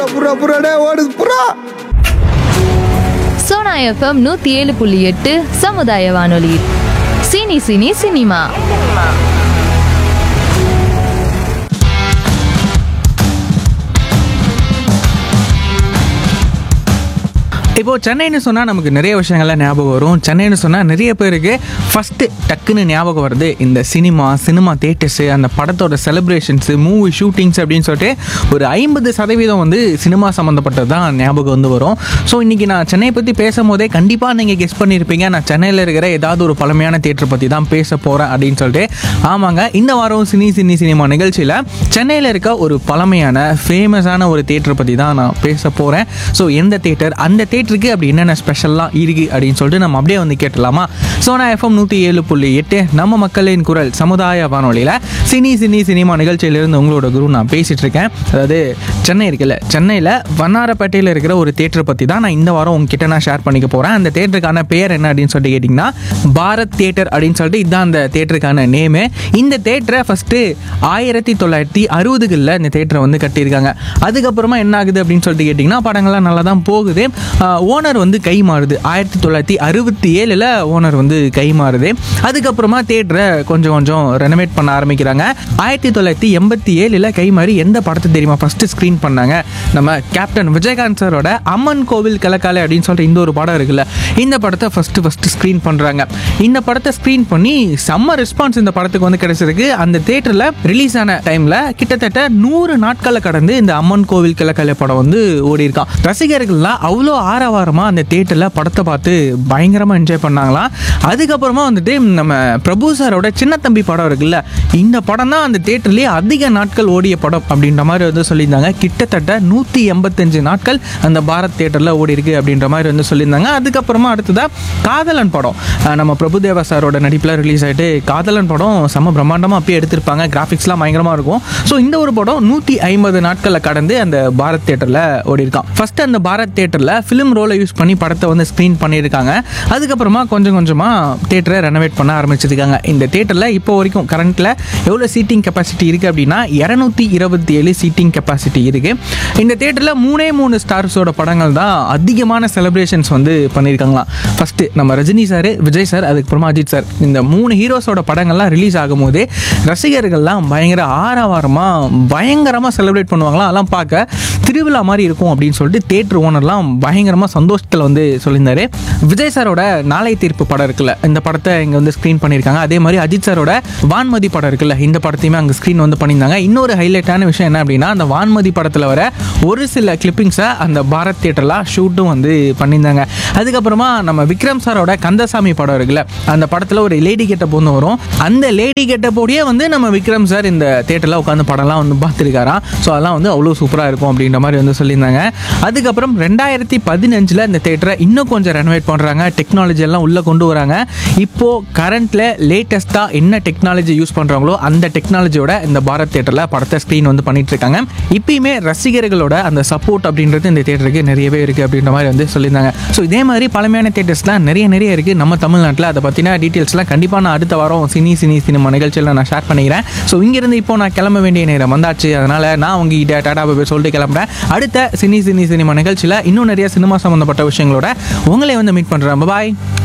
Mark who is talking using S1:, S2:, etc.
S1: புறா புறாடே ஓடுது புறா
S2: சோனா எஃப்எம் நூத்தி ஏழு புள்ளி எட்டு சமுதாய வானொலி சினி சினி சினிமா
S3: இப்போ சென்னைன்னு சொன்னால் நமக்கு நிறைய விஷயங்கள்லாம் ஞாபகம் வரும் சென்னைன்னு சொன்னால் நிறைய பேருக்கு ஃபஸ்ட்டு டக்குன்னு ஞாபகம் வருது இந்த சினிமா சினிமா தேட்டர்ஸு அந்த படத்தோட செலிப்ரேஷன்ஸு மூவி ஷூட்டிங்ஸ் அப்படின்னு சொல்லிட்டு ஒரு ஐம்பது சதவீதம் வந்து சினிமா சம்மந்தப்பட்டது தான் ஞாபகம் வந்து வரும் ஸோ இன்றைக்கி நான் சென்னையை பற்றி பேசும்போதே கண்டிப்பாக நீங்கள் கெஸ் பண்ணியிருப்பீங்க நான் சென்னையில் இருக்கிற ஏதாவது ஒரு பழமையான தேட்டர் பற்றி தான் பேச போகிறேன் அப்படின்னு சொல்லிட்டு ஆமாங்க இந்த வாரம் சினி சினி சினிமா நிகழ்ச்சியில் சென்னையில் இருக்க ஒரு பழமையான ஃபேமஸான ஒரு தேட்டரை பற்றி தான் நான் பேச போகிறேன் ஸோ எந்த தேட்டர் அந்த தேட்டருக்கு அப்படி என்னென்ன ஸ்பெஷல்லாம் இருக்குது அப்படின்னு சொல்லிட்டு நம்ம அப்படியே வந்து கேட்டலாமா சோனா எஃப்எம் நூற்றி ஏழு புள்ளி எட்டு நம்ம மக்களின் குரல் சமுதாய வானொலியில் சினி சினி சினிமா நிகழ்ச்சியிலிருந்து உங்களோட குரு நான் பேசிகிட்டு இருக்கேன் அதாவது சென்னை இருக்குல்ல சென்னையில் வண்ணாரப்பேட்டையில் இருக்கிற ஒரு தேட்டரை பற்றி தான் நான் இந்த வாரம் உங்ககிட்ட நான் ஷேர் பண்ணிக்க போகிறேன் அந்த தேட்டருக்கான பேர் என்ன அப்படின்னு சொல்லிட்டு கேட்டிங்கன்னா பாரத் தேட்டர் அப்படின்னு சொல்லிட்டு இதுதான் அந்த தேட்டருக்கான நேமு இந்த தேட்டரை ஃபஸ்ட்டு ஆயிரத்தி தொள்ளாயிரத்தி அறுபதுகளில் இந்த தேட்டரை வந்து கட்டியிருக்காங்க அதுக்கப்புறமா என்ன ஆகுது அப்படின்னு சொல்லிட்டு கேட்டிங்கன்னா படங்கள்லாம் நல்லா தான் போகுது ஓனர் வந்து கை மாறுது ஆயிரத்தி தொள்ளாயிரத்தி அறுபத்தி ஏழில் ஓனர் வந்து கை மாறுது அதுக்கப்புறமா தேட்டரை கொஞ்சம் கொஞ்சம் ரெனோவேட் பண்ண ஆரம்பிக்கிறாங்க ஆயிரத்தி தொள்ளாயிரத்தி எண்பத்தி ஏழில் கை மாறி எந்த படத்தை தெரியுமா ஃபஸ்ட்டு ஸ்க்ரீன் பண்ணாங்க நம்ம கேப்டன் விஜயகாந்த் சாரோட அம்மன் கோவில் கலக்காலை அப்படின்னு சொல்லிட்டு இந்த ஒரு படம் இருக்குல்ல இந்த படத்தை ஃபஸ்ட்டு ஃபஸ்ட்டு ஸ்க்ரீன் பண்ணுறாங்க இந்த படத்தை ஸ்க்ரீன் பண்ணி செம்ம ரெஸ்பான்ஸ் இந்த படத்துக்கு வந்து கிடைச்சிருக்கு அந்த தேட்டரில் ரிலீஸ் ஆன டைமில் கிட்டத்தட்ட நூறு நாட்களை கடந்து இந்த அம்மன் கோவில் கிழக்கலை படம் வந்து ஓடி இருக்கான் ரசிகர்கள்லாம் அவ்வளோ ஆரவாரமாக அந்த தேட்டரில் படத்தை பார்த்து பயங்கரமாக என்ஜாய் பண்ணாங்களாம் அதுக்கப்புறமா வந்துட்டு நம்ம பிரபு சாரோட சின்ன தம்பி படம் இருக்குல்ல இந்த படம் தான் அந்த தேட்டர்லேயே அதிக நாட்கள் ஓடிய படம் அப்படின்ற மாதிரி வந்து சொல்லியிருந்தாங்க கிட்டத்தட்ட நூற்றி எண்பத்தஞ்சு நாட்கள் அந்த பாரத் தேட்டரில் ஓடி இருக்கு அப்படின்ற மாதிரி வந்து சொல்லியிருந்தாங்க அதுக்கப்புறமா அடுத்ததாக காதலன் படம் அஹ் நம்ம பிரபுதேவா சாரோட நடிப்பில் ரிலீஸ் ஆகிட்டு காதலன் படம் செம்ம பிரம்மாண்டமாக அப்பயே எடுத்திருப்பாங்க கிராஃபிக்ஸ்லாம் பயங்கரமாக இருக்கும் ஸோ இந்த ஒரு படம் நூற்றி ஐம்பது நாட்களில் கடந்து அந்த பாரத் தேட்டரில் ஓடி இருக்கான் ஃபர்ஸ்ட் அந்த பாரத் தேட்டரில் ஃபிலிம் ரோலை யூஸ் பண்ணி படத்தை வந்து ஸ்க்ரீன் பண்ணியிருக்காங்க அதுக்கப்புறமா கொஞ்சம் கொஞ்சமாக தேட்டரை ரெனோவேட் பண்ண ஆரம்பிச்சிருக்காங்க இந்த தேட்டரில் இப்போ வரைக்கும் கரண்ட்டில் எவ்வளோ சீட்டிங் கெப்பாசிட்டி இருக்குது அப்படின்னா இரநூத்தி இருபத்தி ஏழு சீட்டிங் கெப்பாசிட்டி இருக்குது இந்த தேட்டரில் மூணே மூணு ஸ்டார்ஸோட படங்கள் தான் அதிகமான செலிப்ரேஷன்ஸ் வந்து பண்ணியிருக்காங்களாம் ஃபஸ்ட்டு நம்ம ரஜினி சார் விஜய் சார் அதுக்கப்புறமா அஜித் சார் இந்த மூணு ஹீரோஸோட படங்கள்லாம் ரிலீஸ் ஆகும்போது ரசிகர்கள்லாம் பயங்கர ஆரவாரமாக பயங்கரமாக செலிப்ரேட் பண்ணுவாங்களாம் அதெல்லாம் பார்க்க திருவிழா மாதிரி இருக்கும் அப்படின்னு சொல்லிட்டு தேட்டர் ஓனர்லாம் பயங்கரமாக சந்தோஷத்தில் வந்து சொல்லியிருந்தாரு விஜய் சாரோட நாளை தீர்ப்பு படம் இருக்குல்ல இந்த படத்தை இங்கே வந்து ஸ்க்ரீன் பண்ணியிருக்காங்க அதே மாதிரி அஜித் சாரோட வான்மதி படம் இருக்குல்ல இந்த படத்தையுமே அங்கே ஸ்க்ரீன் வந்து பண்ணியிருந்தாங்க இன்னொரு ஹைலைட்டான விஷயம் என்ன அப்படின்னா அந்த வான்மதி படத்தில் வர ஒரு சில கிளிப்பிங்ஸை அந்த பாரத் தேட்டரில் ஷூட்டும் வந்து பண்ணியிருந்தாங்க அதுக்கப்புறமா நம்ம விக்ரம் சாரோட கந்தசாமி படம் இருக்குல்ல அந்த படத்தில் ஒரு லேடி கெட்டப் வந்து வரும் அந்த லேடி கெட்டப்போடையே வந்து நம்ம விக்ரம் சார் இந்த தேட்டரில் உட்காந்து படம்லாம் வந்து பார்த்துருக்காராம் ஸோ அதெல்லாம் வந்து அவ்வளோ சூப்பராக இருக்கும் அப்படின்ற மாதிரி வந்து சொல்லியிருந்தாங்க அதுக்கப்புறம் ரெண்டாயிரத்தி பதினஞ்சில் இந்த தேட்டரை இன்னும் கொஞ்சம் ரெனோவேட் பண்ணுறாங்க டெக்னாலஜி எல்லாம் உள்ளே கொண்டு வராங்க இப்போது கரண்ட்டில் லேட்டஸ்ட்டாக என்ன டெக்னாலஜி யூஸ் பண்ணுறாங்களோ அந்த டெக்னாலஜியோட இந்த பாரத் தேட்டரில் படத்தை ஸ்க்ரீன் வந்து பண்ணிட்டு இருக்காங்க இப்பயுமே ரசிகர்களோட அந்த சப்போர்ட் அப்படின்றது இந்த தேட்டருக்கு நிறையவே இருக்குது அப்படின்ற மாதிரி வந்து சொல்லியிருந்தாங்க ஸோ இதே மாதிரி பழமையான தேட்டர்ஸ்லாம் நிறைய நிறைய இருக்குது நம்ம தமிழ்நாட்டில் அதை பற்றின டீட்டெயில்ஸ்லாம் கண்டிப்பாக நான் அடுத்த வாரம் சினி சினி சினிமா நிகழ்ச்சியில் நான் ஷேர் பண்ணிக்கிறேன் ஸோ இங்கேருந்து இப்போ நான் கிளம்ப வேண்டிய நேரம் வந்தாச்சு அதனால் நான் உங்ககிட்ட டாடா பாபே சொல்லிட்டு கிளம்புறேன் அடுத்த சினி சினி சினிமா நிகழ்ச்சியில் இன்னும் நிறைய சினிமா சம்மந்தப்பட்ட விஷயங்களோட உங்களை வந்து மீட் பண்ணுறேன் பாய்